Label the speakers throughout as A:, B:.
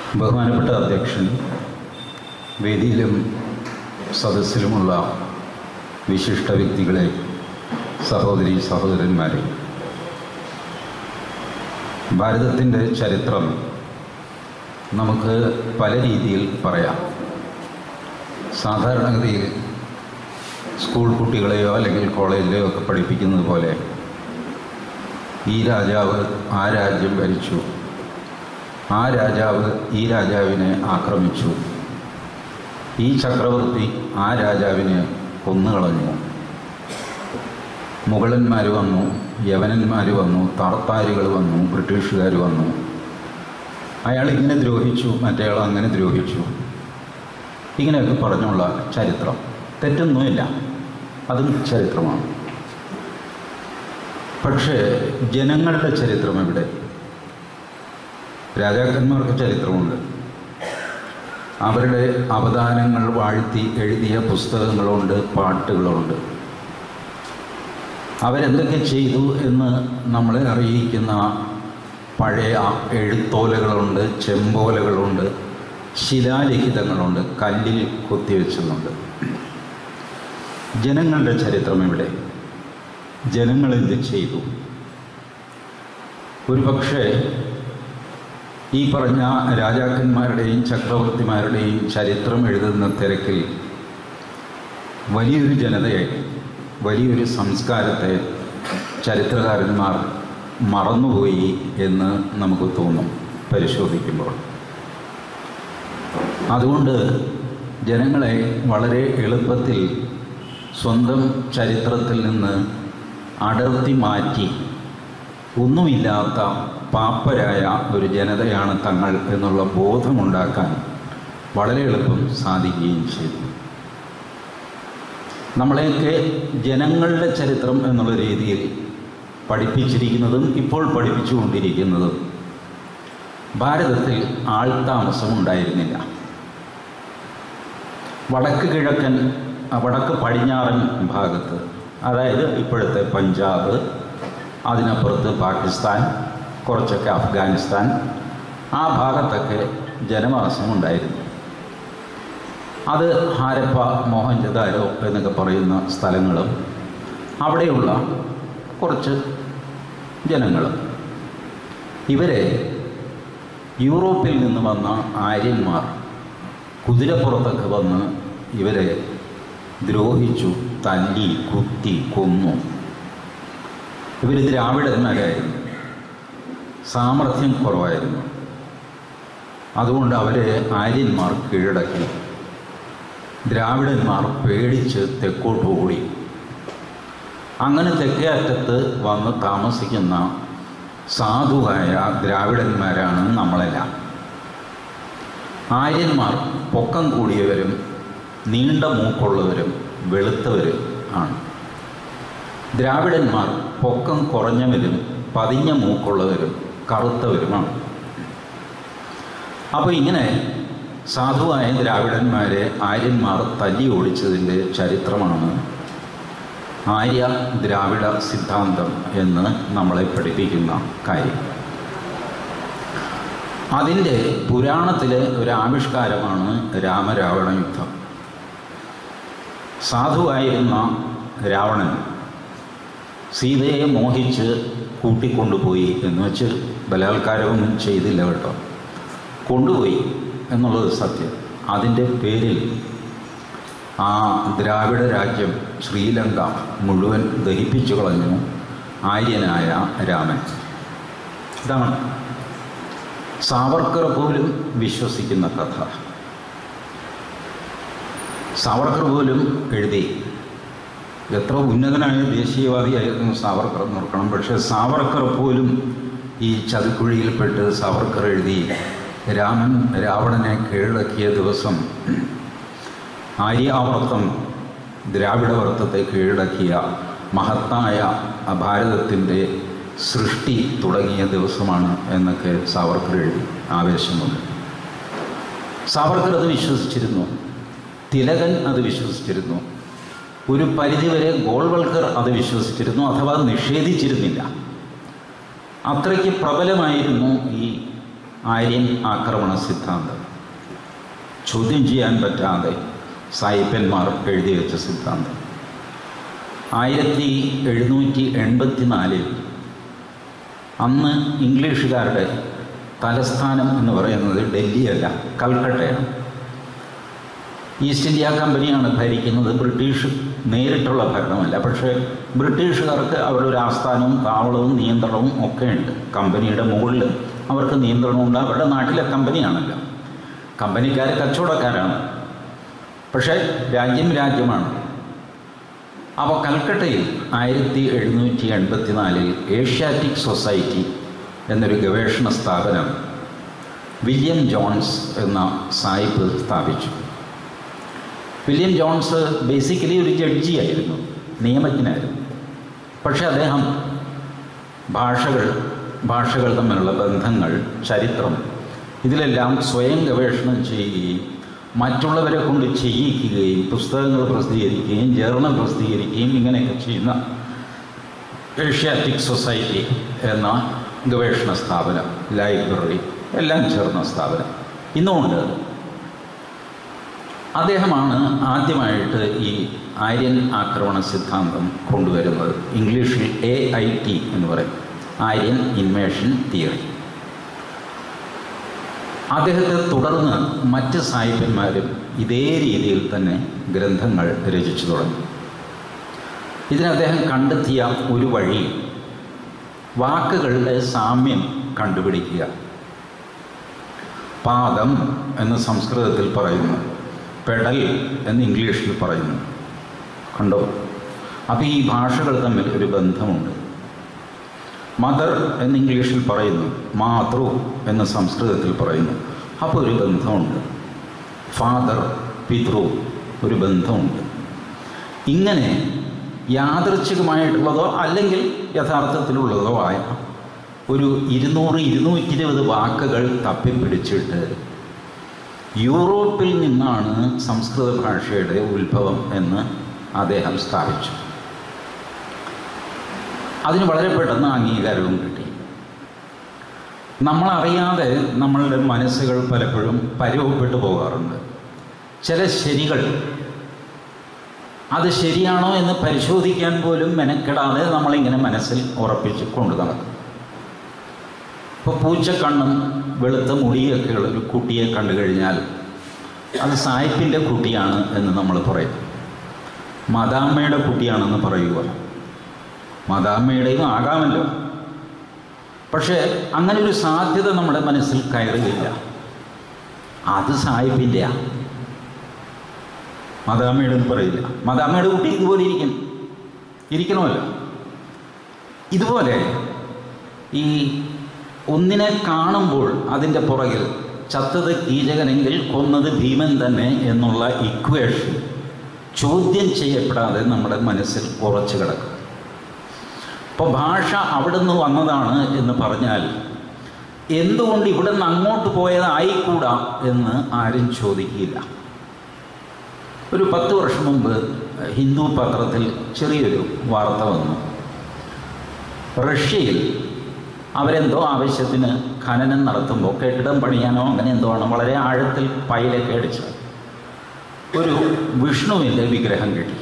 A: ബഹുമാനപ്പെട്ട അധ്യക്ഷൻ വേദിയിലും സദസ്സിലുമുള്ള വിശിഷ്ട വ്യക്തികളെ സഹോദരി സഹോദരന്മാരെ ഭാരതത്തിൻ്റെ ചരിത്രം നമുക്ക് പല രീതിയിൽ പറയാം സാധാരണഗതിയിൽ സ്കൂൾ കുട്ടികളെയോ അല്ലെങ്കിൽ കോളേജിലെയോ ഒക്കെ പഠിപ്പിക്കുന്നത് പോലെ ഈ രാജാവ് ആ രാജ്യം ഭരിച്ചു ആ രാജാവ് ഈ രാജാവിനെ ആക്രമിച്ചു ഈ ചക്രവർത്തി ആ രാജാവിനെ കൊന്നുകളഞ്ഞു മുഗളന്മാർ വന്നു യവനന്മാർ വന്നു താർത്താരികൾ വന്നു ബ്രിട്ടീഷുകാർ വന്നു അയാൾ ഇങ്ങനെ ദ്രോഹിച്ചു മറ്റേയാൾ അങ്ങനെ ദ്രോഹിച്ചു ഇങ്ങനെയൊക്കെ പറഞ്ഞുള്ള ചരിത്രം തെറ്റൊന്നുമില്ല അതും ചരിത്രമാണ് പക്ഷേ ജനങ്ങളുടെ ചരിത്രം എവിടെ രാജാക്കന്മാർക്ക് ചരിത്രമുണ്ട് അവരുടെ അവദാനങ്ങൾ വാഴ്ത്തി എഴുതിയ പുസ്തകങ്ങളുണ്ട് പാട്ടുകളുണ്ട് അവരെന്തൊക്കെ ചെയ്തു എന്ന് നമ്മളെ അറിയിക്കുന്ന പഴയ എഴുത്തോലകളുണ്ട് ചെമ്പോലകളുണ്ട് ശിലാലിഖിതങ്ങളുണ്ട് കല്ലിൽ കൊത്തിവെച്ചുന്നുണ്ട് ജനങ്ങളുടെ ചരിത്രം എവിടെ ജനങ്ങൾ എന്ത് ചെയ്തു ഒരു പക്ഷേ ഈ പറഞ്ഞ രാജാക്കന്മാരുടെയും ചക്രവർത്തിമാരുടെയും ചരിത്രം എഴുതുന്ന തിരക്കിൽ വലിയൊരു ജനതയെ വലിയൊരു സംസ്കാരത്തെ ചരിത്രകാരന്മാർ മറന്നുപോയി എന്ന് നമുക്ക് തോന്നും പരിശോധിക്കുമ്പോൾ അതുകൊണ്ട് ജനങ്ങളെ വളരെ എളുപ്പത്തിൽ സ്വന്തം ചരിത്രത്തിൽ നിന്ന് അടർത്തി മാറ്റി ഒന്നുമില്ലാത്ത പാപ്പരായ ഒരു ജനതയാണ് തങ്ങൾ എന്നുള്ള ബോധമുണ്ടാക്കാൻ വളരെ എളുപ്പം സാധിക്കുകയും ചെയ്തു നമ്മളെയൊക്കെ ജനങ്ങളുടെ ചരിത്രം എന്നുള്ള രീതിയിൽ പഠിപ്പിച്ചിരിക്കുന്നതും ഇപ്പോൾ പഠിപ്പിച്ചുകൊണ്ടിരിക്കുന്നതും ഭാരതത്തിൽ ആൾതാമസം ഉണ്ടായിരുന്നില്ല വടക്ക് കിഴക്കൻ വടക്ക് പടിഞ്ഞാറൻ ഭാഗത്ത് അതായത് ഇപ്പോഴത്തെ പഞ്ചാബ് അതിനപ്പുറത്ത് പാകിസ്ഥാൻ കുറച്ചൊക്കെ അഫ്ഗാനിസ്ഥാൻ ആ ഭാഗത്തൊക്കെ ജനവാസം ഉണ്ടായിരുന്നു അത് ഹാരപ്പ മോഹൻജദാരോ എന്നൊക്കെ പറയുന്ന സ്ഥലങ്ങളും അവിടെയുള്ള കുറച്ച് ജനങ്ങളും ഇവരെ യൂറോപ്പിൽ നിന്ന് വന്ന ആര്യന്മാർ കുതിരപ്പുറത്തൊക്കെ വന്ന് ഇവരെ ദ്രോഹിച്ചു തല്ലി കുത്തി കൊന്നു ഇവർ ദ്രാവിഡന്മാരായിരുന്നു സാമർഥ്യം കുറവായിരുന്നു അതുകൊണ്ട് അവരെ ആര്യന്മാർ കീഴടക്കി ദ്രാവിഡന്മാർ പേടിച്ച് തെക്കോട്ട് ഓടി അങ്ങനെ തെക്കേ അറ്റത്ത് വന്ന് താമസിക്കുന്ന സാധുവായ ദ്രാവിഡന്മാരാണ് നമ്മളെല്ലാം ആര്യന്മാർ പൊക്കം കൂടിയവരും നീണ്ട മൂക്കുള്ളവരും വെളുത്തവരും ആണ് ദ്രാവിഡന്മാർ പൊക്കം കുറഞ്ഞവരും പതിഞ്ഞ മൂക്കുള്ളവരും കറുത്തവരുമാണ് അപ്പോൾ ഇങ്ങനെ സാധുവായ ദ്രാവിഡന്മാരെ ആര്യന്മാർ തല്ലി ഓടിച്ചതിൻ്റെ ചരിത്രമാണ് ആര്യ ദ്രാവിഡ സിദ്ധാന്തം എന്ന് നമ്മളെ പഠിപ്പിക്കുന്ന കാര്യം അതിൻ്റെ പുരാണത്തിലെ ഒരു ആവിഷ്കാരമാണ് രാമരാവണ യുദ്ധം സാധുവായിരുന്ന രാവണൻ സീതയെ മോഹിച്ച് കൂട്ടിക്കൊണ്ടുപോയി എന്ന് വെച്ച് ബലാത്കാരമൊന്നും ചെയ്തില്ല കേട്ടോ കൊണ്ടുപോയി എന്നുള്ളത് സത്യം അതിൻ്റെ പേരിൽ ആ ദ്രാവിഡ രാജ്യം ശ്രീലങ്ക മുഴുവൻ ദഹിപ്പിച്ചു കളഞ്ഞു ആര്യനായ രാമൻ ഇതാണ് സാവർക്കർ പോലും വിശ്വസിക്കുന്ന കഥ സാവർക്കർ പോലും എഴുതി എത്ര ഉന്നതനായ ദേശീയവാദിയായിരുന്നു സാവർക്കർ നോക്കണം പക്ഷേ സാവർക്കർ പോലും ഈ ചതിക്കുഴിയിൽപ്പെട്ട് സാവർക്കർ എഴുതി രാമൻ രാവണനെ കീഴടക്കിയ ദിവസം ആര്യാവർത്തം ദ്രാവിഡവർത്തത്തെ കീഴടക്കിയ മഹത്തായ ഭാരതത്തിൻ്റെ സൃഷ്ടി തുടങ്ങിയ ദിവസമാണ് എന്നൊക്കെ സാവർക്കർ എഴുതി ആവേശമുണ്ട് സാവർക്കർ അത് വിശ്വസിച്ചിരുന്നു തിലകൻ അത് വിശ്വസിച്ചിരുന്നു ഒരു പരിധിവരെ ഗോൾവൽക്കർ അത് വിശ്വസിച്ചിരുന്നു അഥവാ നിഷേധിച്ചിരുന്നില്ല അത്രയ്ക്ക് പ്രബലമായിരുന്നു ഈ ആര്യൻ ആക്രമണ സിദ്ധാന്തം ചോദ്യം ചെയ്യാൻ പറ്റാതെ സായിപ്പന്മാർ എഴുതി വെച്ച സിദ്ധാന്തം ആയിരത്തി എഴുന്നൂറ്റി എൺപത്തി നാലിൽ അന്ന് ഇംഗ്ലീഷുകാരുടെ തലസ്ഥാനം എന്ന് പറയുന്നത് ഡൽഹിയല്ല കൽക്കട്ടയാണ് ഈസ്റ്റ് ഇന്ത്യ കമ്പനിയാണ് ഭരിക്കുന്നത് ബ്രിട്ടീഷ് നേരിട്ടുള്ള ഭരണമല്ല പക്ഷേ ബ്രിട്ടീഷുകാർക്ക് അവരുടെ ഒരു ആസ്ഥാനവും താവളവും നിയന്ത്രണവും ഒക്കെ ഉണ്ട് കമ്പനിയുടെ മുകളിൽ അവർക്ക് നിയന്ത്രണമുണ്ട് അവരുടെ നാട്ടിലെ കമ്പനിയാണല്ലോ കമ്പനിക്കാർ കച്ചവടക്കാരാണ് പക്ഷേ രാജ്യം രാജ്യമാണ് അപ്പോൾ കൽക്കട്ടയിൽ ആയിരത്തി എഴുന്നൂറ്റി എൺപത്തി നാലിൽ ഏഷ്യാറ്റിക് സൊസൈറ്റി എന്നൊരു ഗവേഷണ സ്ഥാപനം വില്യം ജോൺസ് എന്ന സായിപ്പ് സ്ഥാപിച്ചു വില്യം ജോൺസ് ബേസിക്കലി ഒരു ജഡ്ജിയായിരുന്നു നിയമജ്ഞനായിരുന്നു പക്ഷെ അദ്ദേഹം ഭാഷകൾ ഭാഷകൾ തമ്മിലുള്ള ബന്ധങ്ങൾ ചരിത്രം ഇതിലെല്ലാം സ്വയം ഗവേഷണം ചെയ്യുകയും മറ്റുള്ളവരെ കൊണ്ട് ചെയ്യിക്കുകയും പുസ്തകങ്ങൾ പ്രസിദ്ധീകരിക്കുകയും ജേർണൽ പ്രസിദ്ധീകരിക്കുകയും ഇങ്ങനെയൊക്കെ ചെയ്യുന്ന ഏഷ്യാറ്റിക് സൊസൈറ്റി എന്ന ഗവേഷണ സ്ഥാപനം ലൈബ്രറി എല്ലാം ചേർന്ന സ്ഥാപനം ഇന്നുമുണ്ട് അത് അദ്ദേഹമാണ് ആദ്യമായിട്ട് ഈ ആര്യൻ ആക്രമണ സിദ്ധാന്തം കൊണ്ടുവരുന്നത് ഇംഗ്ലീഷിൽ എ ഐ ടി എന്ന് പറയും ആര്യൻ ഇൻവേഷൻ തിയറി അദ്ദേഹത്തെ തുടർന്ന് മറ്റ് സാഹിത്യന്മാരും ഇതേ രീതിയിൽ തന്നെ ഗ്രന്ഥങ്ങൾ രചിച്ചു തുടങ്ങി ഇതിന് അദ്ദേഹം കണ്ടെത്തിയ ഒരു വഴി വാക്കുകളുടെ സാമ്യം കണ്ടുപിടിക്കുക പാദം എന്ന് സംസ്കൃതത്തിൽ പറയുന്നു പെടൽ എന്ന് ഇംഗ്ലീഷിൽ പറയുന്നു കണ്ടോ അപ്പോൾ ഈ ഭാഷകൾ തമ്മിൽ ഒരു ബന്ധമുണ്ട് മദർ എന്ന് ഇംഗ്ലീഷിൽ പറയുന്നു മാതൃ എന്ന് സംസ്കൃതത്തിൽ പറയുന്നു അപ്പോൾ ഒരു ബന്ധമുണ്ട് ഫാദർ പിതൃ ഒരു ബന്ധമുണ്ട് ഇങ്ങനെ യാദൃച്ഛികമായിട്ടുള്ളതോ അല്ലെങ്കിൽ യഥാർത്ഥത്തിലുള്ളതോ ആയ ഒരു ഇരുന്നൂറ് ഇരുന്നൂറ്റി ഇരുപത് വാക്കുകൾ തപ്പിപ്പിടിച്ചിട്ട് യൂറോപ്പിൽ നിന്നാണ് സംസ്കൃത ഭാഷയുടെ ഉത്ഭവം എന്ന് അദ്ദേഹം സ്ഥാപിച്ചു അതിന് വളരെ പെട്ടെന്ന് അംഗീകാരവും കിട്ടി നമ്മളറിയാതെ നമ്മളുടെ മനസ്സുകൾ പലപ്പോഴും പരുവപ്പെട്ടു പോകാറുണ്ട് ചില ശരികൾ അത് ശരിയാണോ എന്ന് പരിശോധിക്കാൻ പോലും മെനക്കെടാതെ നമ്മളിങ്ങനെ മനസ്സിൽ ഉറപ്പിച്ച് കൊണ്ടു നടക്കും ഇപ്പോൾ പൂച്ചക്കണ്ണും വെളുത്ത മുടിയൊക്കെയുള്ള ഒരു കുട്ടിയെ കണ്ടു കഴിഞ്ഞാൽ അത് സായിപ്പിൻ്റെ കുട്ടിയാണ് എന്ന് നമ്മൾ പറയും മദാമ്മയുടെ കുട്ടിയാണെന്ന് പറയുക മദാമ്മയുടെയും ആകാമല്ലോ പക്ഷേ അങ്ങനെ ഒരു സാധ്യത നമ്മുടെ മനസ്സിൽ കയറുകയില്ല അത് സായിപ്പിൻ്റെയാ മദാമ്മയുടെ എന്ന് പറയില്ല മദാമ്മയുടെ കുട്ടി ഇതുപോലെ ഇരിക്കും ഇരിക്കണമല്ലോ ഇതുപോലെ ഈ ഒന്നിനെ കാണുമ്പോൾ അതിൻ്റെ പുറകിൽ ചത്തത് കീചകനെങ്കിൽ കൊന്നത് ഭീമൻ തന്നെ എന്നുള്ള ഇക്വേഷൻ ചോദ്യം ചെയ്യപ്പെടാതെ നമ്മുടെ മനസ്സിൽ ഉറച്ചു കിടക്കും അപ്പോൾ ഭാഷ അവിടെ നിന്ന് വന്നതാണ് എന്ന് പറഞ്ഞാൽ എന്തുകൊണ്ട് ഇവിടെ നിന്ന് അങ്ങോട്ട് പോയതായിക്കൂടാ എന്ന് ആരും ചോദിക്കില്ല ഒരു പത്ത് വർഷം മുമ്പ് ഹിന്ദു പത്രത്തിൽ ചെറിയൊരു വാർത്ത വന്നു റഷ്യയിൽ അവരെന്തോ ആവശ്യത്തിന് ഖനനം നടത്തുമ്പോൾ കെട്ടിടം പണിയാനോ അങ്ങനെ എന്തോ ആണ് വളരെ ആഴത്തിൽ പൈലൊക്കെ അടിച്ച് ഒരു വിഷ്ണുവിൻ്റെ വിഗ്രഹം കിട്ടി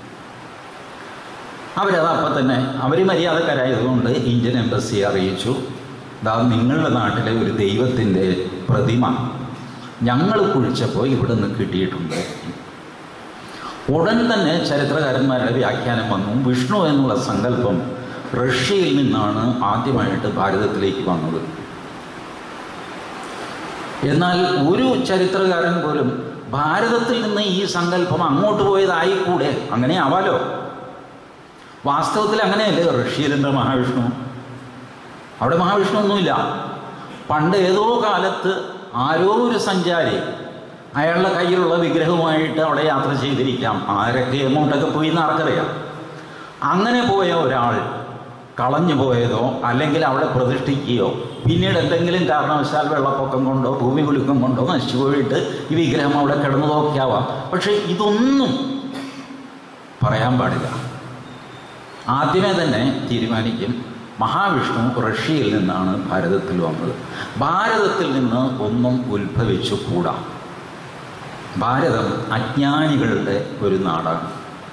A: അവരത് അപ്പം തന്നെ അവർ മര്യാദക്കാരായതുകൊണ്ട് ഇന്ത്യൻ എംബസി അറിയിച്ചു ദാ നിങ്ങളുടെ നാട്ടിലെ ഒരു ദൈവത്തിൻ്റെ പ്രതിമ ഞങ്ങൾ കുഴിച്ചപ്പോൾ ഇവിടെ നിന്ന് കിട്ടിയിട്ടുണ്ട് ഉടൻ തന്നെ ചരിത്രകാരന്മാരുടെ വ്യാഖ്യാനം വന്നു വിഷ്ണു എന്നുള്ള സങ്കല്പം റഷ്യയിൽ നിന്നാണ് ആദ്യമായിട്ട് ഭാരതത്തിലേക്ക് വന്നത് എന്നാൽ ഒരു ചരിത്രകാരൻ പോലും ഭാരതത്തിൽ നിന്ന് ഈ സങ്കല്പം അങ്ങോട്ട് പോയതായിക്കൂടെ അങ്ങനെ ആവാലോ വാസ്തവത്തിൽ അങ്ങനെയല്ലേ റഷ്യയിലെന്താ മഹാവിഷ്ണു അവിടെ മഹാവിഷ്ണു ഒന്നുമില്ല പണ്ട് ഏതോ കാലത്ത് ആരോ ഒരു സഞ്ചാരി അയാളുടെ കയ്യിലുള്ള വിഗ്രഹവുമായിട്ട് അവിടെ യാത്ര ചെയ്തിരിക്കാം ആരൊക്കെ എങ്ങോട്ടൊക്കെ പോയി എന്ന് ആർക്കറിയാം അങ്ങനെ പോയ ഒരാൾ കളഞ്ഞു പോയതോ അല്ലെങ്കിൽ അവിടെ പ്രതിഷ്ഠിക്കുകയോ പിന്നീട് എന്തെങ്കിലും കാരണവശാൽ വെള്ളപ്പൊക്കം കൊണ്ടോ ഭൂമി കുലുക്കം കൊണ്ടോ നശിച്ചു പോയിട്ട് ഈ വിഗ്രഹം അവിടെ കിടന്നതൊക്കെ ആവാം പക്ഷേ ഇതൊന്നും പറയാൻ പാടില്ല ആദ്യമേ തന്നെ തീരുമാനിക്കും മഹാവിഷ്ണു റഷ്യയിൽ നിന്നാണ് ഭാരതത്തിൽ വന്നത് ഭാരതത്തിൽ നിന്ന് ഒന്നും ഉത്ഭവിച്ചു കൂടാ ഭാരതം അജ്ഞാനികളുടെ ഒരു നാടാണ്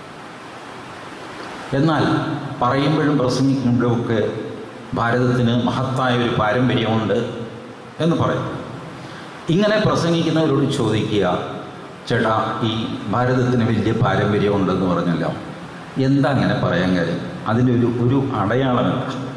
A: എന്നാൽ പറയുമ്പോഴും പ്രസംഗിക്കുമ്പോഴുമൊക്കെ ഭാരതത്തിന് മഹത്തായ ഒരു പാരമ്പര്യമുണ്ട് എന്ന് പറയും ഇങ്ങനെ പ്രസംഗിക്കുന്നവരോട് ചോദിക്കുക ചേട്ടാ ഈ ഭാരതത്തിന് വലിയ പാരമ്പര്യമുണ്ടെന്ന് പറഞ്ഞല്ലോ എന്താ അങ്ങനെ പറയാൻ കാര്യം അതിൻ്റെ ഒരു ഒരു അടയാളമില്ല